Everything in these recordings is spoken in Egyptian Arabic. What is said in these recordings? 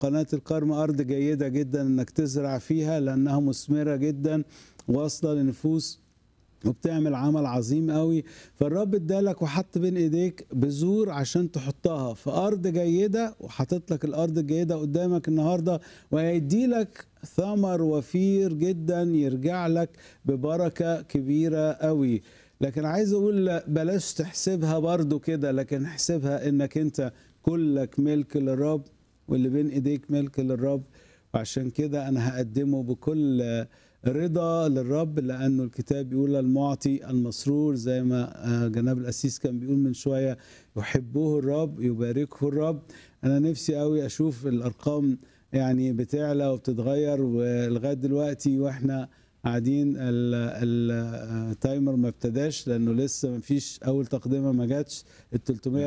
قناة الكرم أرض جيدة جدا إنك تزرع فيها لأنها مثمرة جدا واصلة لنفوس وبتعمل عمل عظيم قوي فالرب ادالك وحط بين ايديك بذور عشان تحطها في ارض جيده وحاطط لك الارض الجيده قدامك النهارده وهيدي لك ثمر وفير جدا يرجع لك ببركه كبيره قوي لكن عايز اقول لا، بلاش تحسبها برضو كده لكن احسبها انك انت كلك ملك للرب واللي بين ايديك ملك للرب وعشان كده انا هقدمه بكل رضا للرب لانه الكتاب بيقول المعطي المسرور زي ما آه، جناب الاسيس كان بيقول من شويه يحبه الرب يباركه الرب انا نفسي قوي اشوف الارقام يعني بتعلى وبتتغير ولغايه دلوقتي واحنا قاعدين ال- ال- التايمر ما ابتداش لانه لسه ما فيش اول تقدمه ما جاتش ال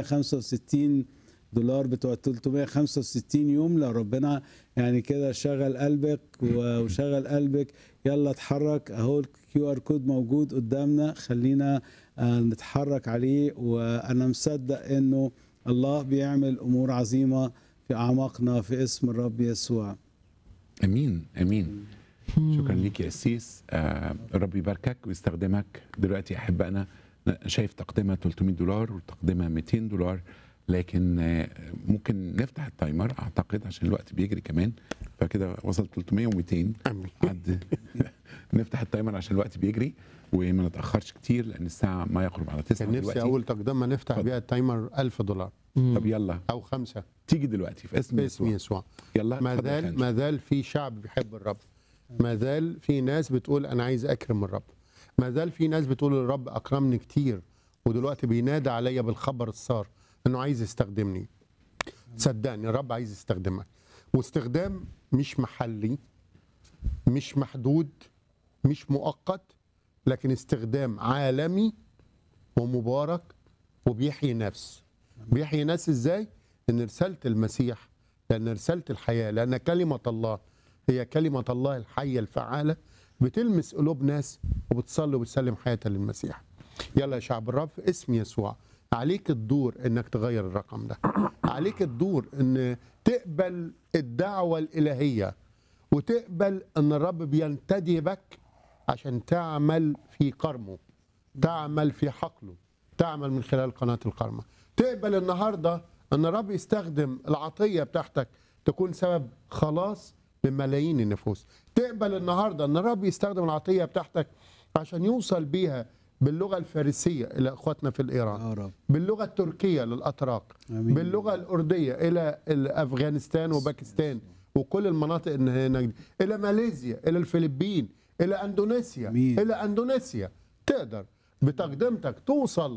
365 دولار بتوع ال 365 يوم لو ربنا يعني كده شغل قلبك و- وشغل قلبك يلا اتحرك اهو الكيو ار كود موجود قدامنا خلينا آه، نتحرك عليه وانا مصدق انه الله بيعمل امور عظيمه في اعماقنا في اسم الرب يسوع امين امين شكرا ليك يا قسيس آه ربي يباركك ويستخدمك دلوقتي احبائنا شايف تقدمه 300 دولار وتقدمه 200 دولار لكن آه ممكن نفتح التايمر اعتقد عشان الوقت بيجري كمان فكده وصل 300 و200 امين عد نفتح التايمر عشان الوقت بيجري وما نتاخرش كتير لان الساعه ما يقرب على 9 كان نفسي دلوقتي اول تقدمه نفتح اتفضل. بيها التايمر 1000 دولار طب يلا او خمسه تيجي دلوقتي في اسم باسم يسوع يسوع يلا ما اتفضل يا زال خالد. ما زال في شعب بيحب الرب ما زال في ناس بتقول انا عايز اكرم الرب ما زال في ناس بتقول الرب اكرمني كتير ودلوقتي بينادى عليا بالخبر السار انه عايز يستخدمني صدقني الرب عايز يستخدمك واستخدام مش محلي مش محدود مش مؤقت لكن استخدام عالمي ومبارك وبيحيي نفس بيحيي نفس ازاي ان رساله المسيح لان رساله الحياه لان كلمه الله هي كلمه الله الحيه الفعاله بتلمس قلوب ناس وبتصلي وبتسلم حياتها للمسيح يلا يا شعب الرب في اسم يسوع عليك الدور انك تغير الرقم ده عليك الدور ان تقبل الدعوه الالهيه وتقبل ان الرب بينتدي بك عشان تعمل في كرمه تعمل في حقله تعمل من خلال قناة الكرمة تقبل النهاردة أن الرب يستخدم العطية بتاعتك تكون سبب خلاص لملايين النفوس تقبل النهاردة أن الرب يستخدم العطية بتاعتك عشان يوصل بيها باللغة الفارسية إلى إخواتنا في الإيران يا رب باللغة التركية للأتراك آمين. باللغة الأردية إلى أفغانستان وباكستان وكل المناطق اللي هناك دي إلى ماليزيا إلى الفلبين إلى أندونيسيا آمين. إلى أندونيسيا تقدر بتقدمتك توصل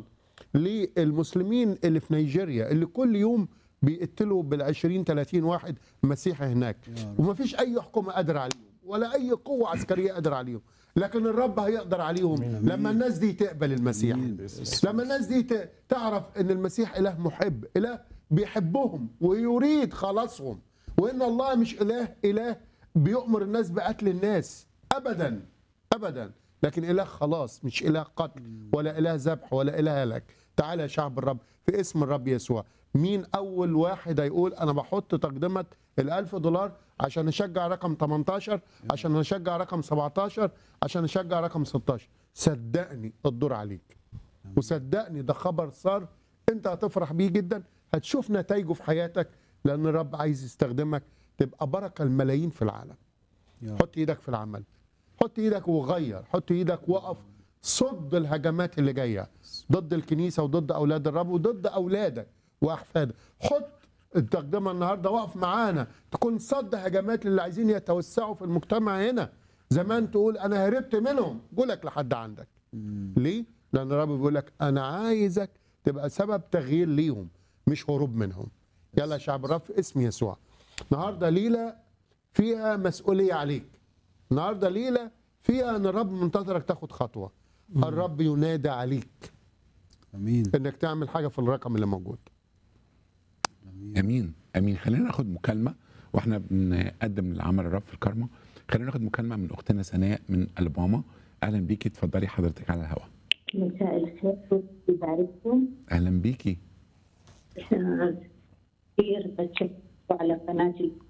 للمسلمين اللي في نيجيريا اللي كل يوم بيقتلوا بال 20 30 واحد مسيحي هناك يا رب. ومفيش أي حكومة قادرة عليهم ولا أي قوة عسكرية قادرة عليهم لكن الرب هيقدر عليهم لما الناس دي تقبل المسيح آمين. لما الناس دي ت- تعرف ان المسيح اله محب اله بيحبهم ويريد خلاصهم وان الله مش اله اله بيؤمر الناس بقتل الناس ابدا ابدا لكن اله خلاص مش اله قتل ولا اله ذبح ولا اله هلك تعالى يا شعب الرب في اسم الرب يسوع مين اول واحد هيقول انا بحط تقدمه الألف دولار عشان اشجع رقم 18 عشان اشجع رقم 17 عشان اشجع رقم 16 صدقني الدور عليك وصدقني ده خبر صار انت هتفرح بيه جدا هتشوف نتائجه في حياتك لان الرب عايز يستخدمك تبقى بركه الملايين في العالم يا رب. حط ايدك في العمل حط ايدك وغير حط ايدك وقف صد الهجمات اللي جايه ضد الكنيسه وضد اولاد الرب وضد اولادك واحفادك حط التقدمه النهارده وقف معانا تكون صد هجمات اللي عايزين يتوسعوا في المجتمع هنا زمان تقول انا هربت منهم قولك لحد عندك ليه؟ لأن الرب بيقول لك أنا عايزك تبقى سبب تغيير ليهم مش هروب منهم. يلا يا شعب الرب في اسم يسوع. النهارده ليلة فيها مسؤولية عليك. النهارده ليلة فيها أن الرب منتظرك تاخد خطوة. الرب ينادى عليك امين إنك تعمل حاجة في الرقم اللي موجود. امين امين خلينا ناخد مكالمه واحنا بنقدم العمل الرب في الكرمه خلينا ناخد مكالمه من اختنا سناء من الباما اهلا بيكي اتفضلي حضرتك على الهواء مساء الخير يبارككم اهلا بيكي كثير بتشكر على قناة